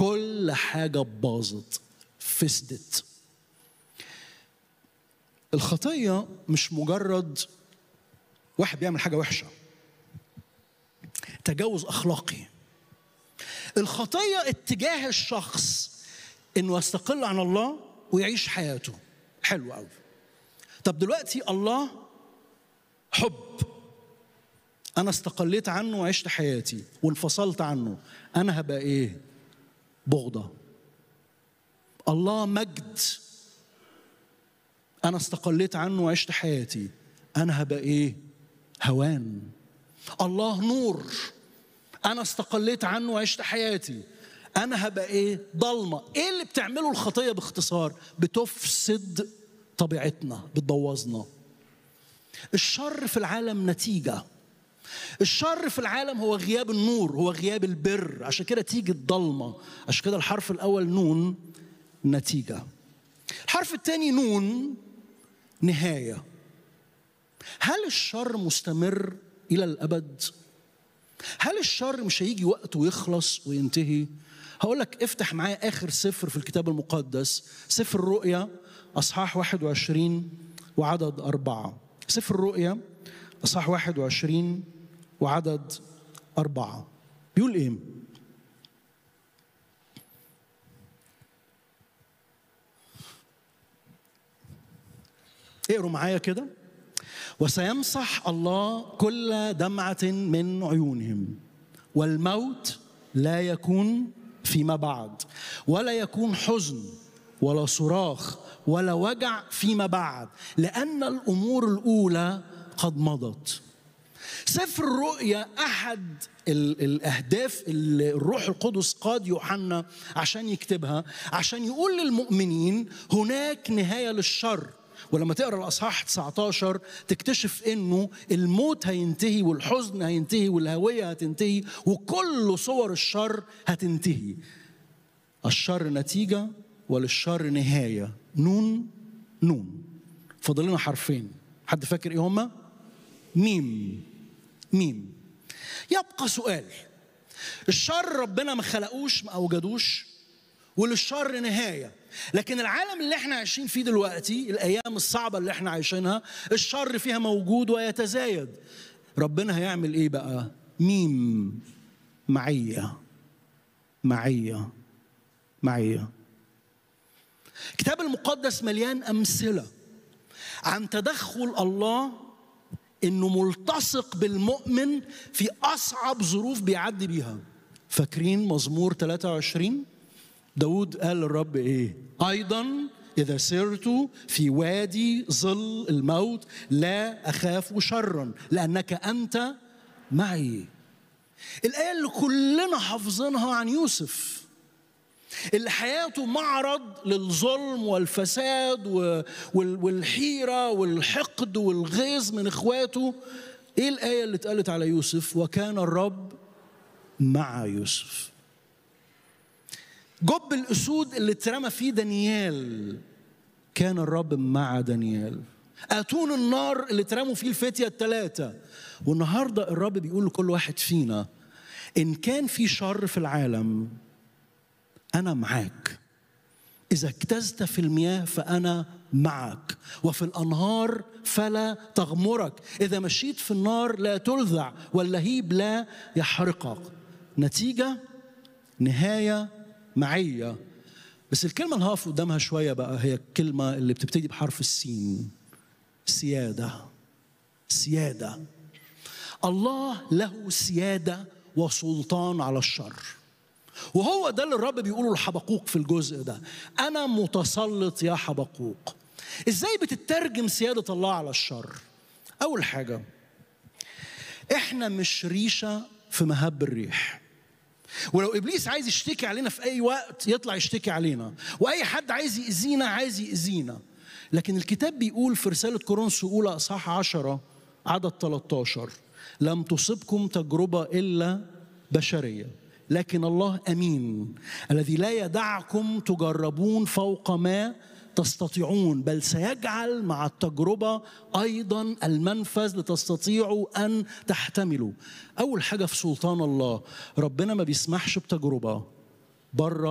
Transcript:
كل حاجة باظت فسدت الخطية مش مجرد واحد بيعمل حاجة وحشة تجاوز أخلاقي الخطية اتجاه الشخص انه يستقل عن الله ويعيش حياته حلو قوي طب دلوقتي الله حب انا استقليت عنه وعشت حياتي وانفصلت عنه انا هبقى ايه بغضه الله مجد انا استقليت عنه وعشت حياتي انا هبقى ايه هوان الله نور انا استقليت عنه وعشت حياتي انا هبقى ايه ضلمه ايه اللي بتعمله الخطيه باختصار بتفسد طبيعتنا بتبوظنا الشر في العالم نتيجه الشر في العالم هو غياب النور هو غياب البر عشان كده تيجي الضلمه عشان كده الحرف الاول نون نتيجه الحرف الثاني نون نهايه هل الشر مستمر الى الابد هل الشر مش هيجي وقت ويخلص وينتهي هقول لك افتح معايا اخر سفر في الكتاب المقدس سفر الرؤيا اصحاح 21 وعدد أربعة سفر الرؤيا اصحاح 21 وعدد أربعة بيقول ايه اقروا معايا كده وسيمسح الله كل دمعة من عيونهم والموت لا يكون فيما بعد ولا يكون حزن ولا صراخ ولا وجع فيما بعد لأن الأمور الأولى قد مضت سفر الرؤيا أحد الأهداف اللي الروح القدس قاد يوحنا عشان يكتبها عشان يقول للمؤمنين هناك نهاية للشر ولما تقرا الاصحاح 19 تكتشف انه الموت هينتهي والحزن هينتهي والهويه هتنتهي وكل صور الشر هتنتهي الشر نتيجه وللشر نهايه نون نون فاضل لنا حرفين حد فاكر ايه هما ميم ميم يبقى سؤال الشر ربنا ما خلقوش ما اوجدوش وللشر نهايه لكن العالم اللي احنا عايشين فيه دلوقتي الايام الصعبه اللي احنا عايشينها الشر فيها موجود ويتزايد ربنا هيعمل ايه بقى ميم معيه معيه معيه الكتاب المقدس مليان امثله عن تدخل الله انه ملتصق بالمؤمن في اصعب ظروف بيعدي بيها فاكرين مزمور 23 داود قال للرب ايه ايضا اذا سرت في وادي ظل الموت لا اخاف شرا لانك انت معي الايه اللي كلنا حافظينها عن يوسف اللي حياته معرض للظلم والفساد والحيره والحقد والغيظ من اخواته ايه الايه اللي اتقالت على يوسف وكان الرب مع يوسف جب الاسود اللي اترمى فيه دانيال كان الرب مع دانيال اتون النار اللي اترموا فيه الفتيه الثلاثه والنهارده الرب بيقول لكل واحد فينا ان كان في شر في العالم انا معاك اذا اجتزت في المياه فانا معك وفي الانهار فلا تغمرك اذا مشيت في النار لا تلذع واللهيب لا يحرقك نتيجه نهايه معية بس الكلمة اللي هقف قدامها شوية بقى هي الكلمة اللي بتبتدي بحرف السين سيادة سيادة الله له سيادة وسلطان على الشر وهو ده اللي الرب بيقوله لحبقوق في الجزء ده أنا متسلط يا حبقوق إزاي بتترجم سيادة الله على الشر أول حاجة إحنا مش ريشة في مهب الريح ولو ابليس عايز يشتكي علينا في اي وقت يطلع يشتكي علينا واي حد عايز يأذينا عايز يأذينا لكن الكتاب بيقول في رسالة كورنثوس الأولى أصحاح عشرة عدد 13 لم تصبكم تجربة إلا بشرية لكن الله أمين الذي لا يدعكم تجربون فوق ما تستطيعون بل سيجعل مع التجربة أيضا المنفذ لتستطيعوا أن تحتملوا أول حاجة في سلطان الله ربنا ما بيسمحش بتجربة بره